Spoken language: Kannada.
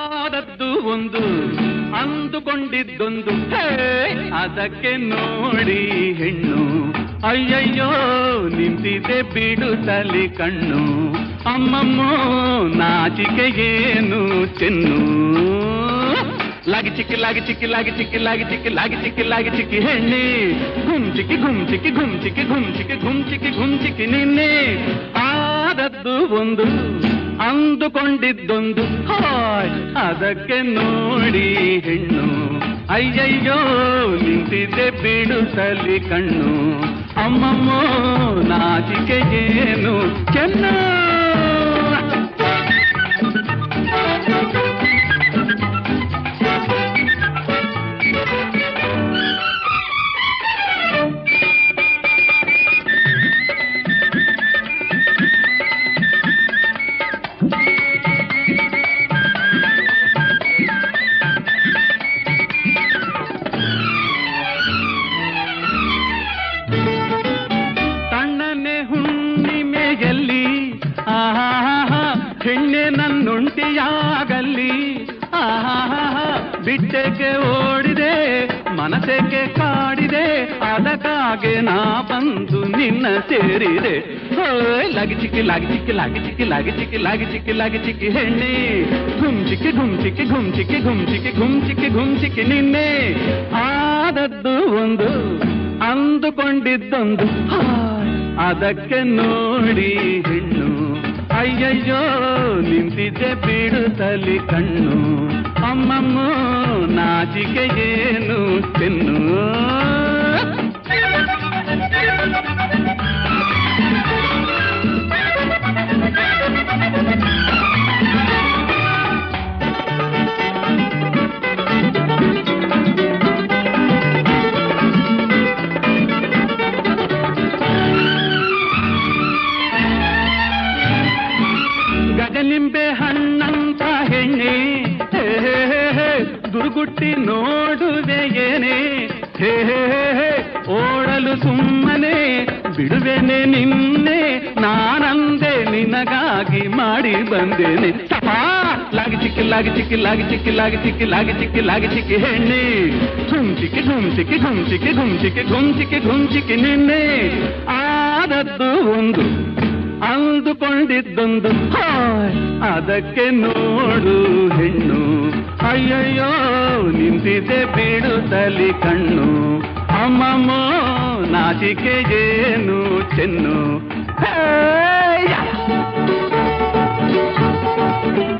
ಆದದ್ದು ಒಂದು ಅಂದುಕೊಂಡಿದ್ದೊಂದು ಹೇ, ಅದಕ್ಕೆ ನೋಡಿ ಹೆಣ್ಣು ಅಯ್ಯಯ್ಯೋ ನಿಂತಿದೆ ಬಿಡುತ್ತಲಿ ಕಣ್ಣು ಅಮ್ಮಮ್ಮೋ ನಾಚಿಕೆ ಏನು ಚೆನ್ನು ಲಾಗಿ ಚಿಕ್ಕಿ ಲಾಗಿ ಚಿಕ್ಕಿ ಲಾಗಿ ಚಿಕ್ಕಿ ಲಾಗಿ ಚಿಕ್ಕಿ ಲಾಗಿ ಚಿಕ್ಕಿ ಲಾಗಿ ಚಿಕ್ಕಿ ಹೆಣ್ಣೆ ಗುಮ್ ಚಿಕ್ಕಿ ಗುಮ್ ಚಿಕ್ಕಿ ಗುಮ್ ಚಿಕ್ಕಿ ಗುಮ್ ಚಿಕ್ಕಿ ಗುಮ್ ಚಿಕ್ಕಿ ಗುಮ್ ಚಿಕ್ಕಿ ನಿನ್ನೆ ಆದದ್ದು ಒಂದು ಅಂದುಕೊಂಡಿದ್ದೊಂದು ಹಾಯ್ ಅದಕ್ಕೆ ನೋಡಿ ಹೆಣ್ಣು ಅಯ್ಯಯ್ಯೋ ನಿಂತಿದ್ದೆ ಬಿಡುತ್ತಲಿ ಕಣ್ಣು ಅಮ್ಮಮ್ಮೋ ನಾಚಿಕೆ ಏನು ಚೆನ್ನ ತಣ್ಣನೆ ಹುಣ್ಣಿಮೆಯಲ್ಲಿ ಆಹಾ ಹೆಣ್ಣೆ ನನ್ನುಂಟಿಯಾಗಲ್ಲಿ ಆಹಾ ಬಿಟ್ಟೆಗೆ ಓಡಿದೆ ಮನಸ್ಸೆಗೆ ಕಾಡಿದೆ ಅದಕ್ಕಾಗೆ ನಾ ಬಂದು ನಿನ್ನ ಸೇರಿದೆ ಓಯ್ ಲಾಗಿ ಚಿಕ್ಕಿ ಲಾಗಿ ಚಿಕ್ಕಿ ಲಾಗಿ ಚಿಕ್ಕಿ ಲಾಗಿ ಚಿಕ್ಕಿ ಲಾಗಿ ಚಿಕ್ಕಿ ಲಾಗಿ ಚಿಕ್ಕಿ ಹೆಣ್ಣೆ ಗುಮ್ ಚಿಕ್ಕಿ ಗುಮ್ ಚಿಕ್ಕಿ ಗುಮ್ ಚಿಕ್ಕಿ ಗುಮ್ ಚಿಕ್ಕಿ ಗುಮ್ ಚಿಕ್ಕಿ ಗುಮ್ ಚಿಕ್ಕಿ ನಿನ್ನೆ ಆದದ್ದು ಒಂದು ಅಂದುಕೊಂಡಿದ್ದೊಂದು ಹಾಯ್, ಅದಕ್ಕೆ ನೋಡಿ ಹೆಣ್ಣು ಅಯ್ಯಯ್ಯೋ ನಿಂತಿದ್ದೆ ಬಿಡುತ್ತಲಿ ಕಣ್ಣು ಅಮ್ಮಮ್ಮ ನಾಚಿಕೆ ಏನು ಚೆನ್ನು ಗಗನಿಂಬೆ ಹಣ್ಣಂತ ಹೆಣ್ಣೆ ಹೇ ಹೇ ಹೇ ಹೇ, ದುರ್ಗುಟ್ಟಿ ನೋಡುವೆ ಏನೇ ಹೇ ಹೇ ಹೇ ಹೇ, ಓಡಲು ಸುಮ್ಮನೆ ಬಿಡುವೆನೆ ನಿನ್ನೆ ನಾನಂದೆ ನಿನಗಾಗಿ ಮಾಡಿ ಬಂದೇನೆ ಸಪಾ ಲಾಗಿ ಚಿಕ್ಕಿ ಲಾಗಿ ಚಿಕ್ಕಿ ಲಾಗಿ ಚಿಕ್ಕಿ ಲಾಗಿ ಚಿಕ್ಕಿ ಲಾಗಿ ಚಿಕ್ಕಿ ಲಾಗಿ ಚಿಕ್ಕಿ ಹೆಣ್ಣೆ ಘುಮ್ ಚಿಕ್ಕಿ ಘುಮ್ ಚಿಕ್ಕಿ ಘುಮ್ ಚಿಕ್ಕಿ ಘುಮ್ ಚಿಕ್ಕಿ ಘುಮ್ ಚಿಕ್ಕಿ ಘುಮ್ ಚಿಕ್ಕಿ ನಿನ್ನೆ ಆದದ್ದು ಒಂದು ಅಂದುಕೊಂಡಿದ್ದೊಂದು ಹಾಯ್ ಅದಕ್ಕೆ ನೋಡು ಹೆಣ್ಣು ಅಯ್ಯಯ್ಯೋ ನಿಂತಿದೆ ಬಿಡುತ್ತಲಿ ಕಣ್ಣು ಅಮ್ಮಮ್ಮ ನಾಚಿಕೆ ಏನು ಚೆನ್ನು ಹೇಯ್!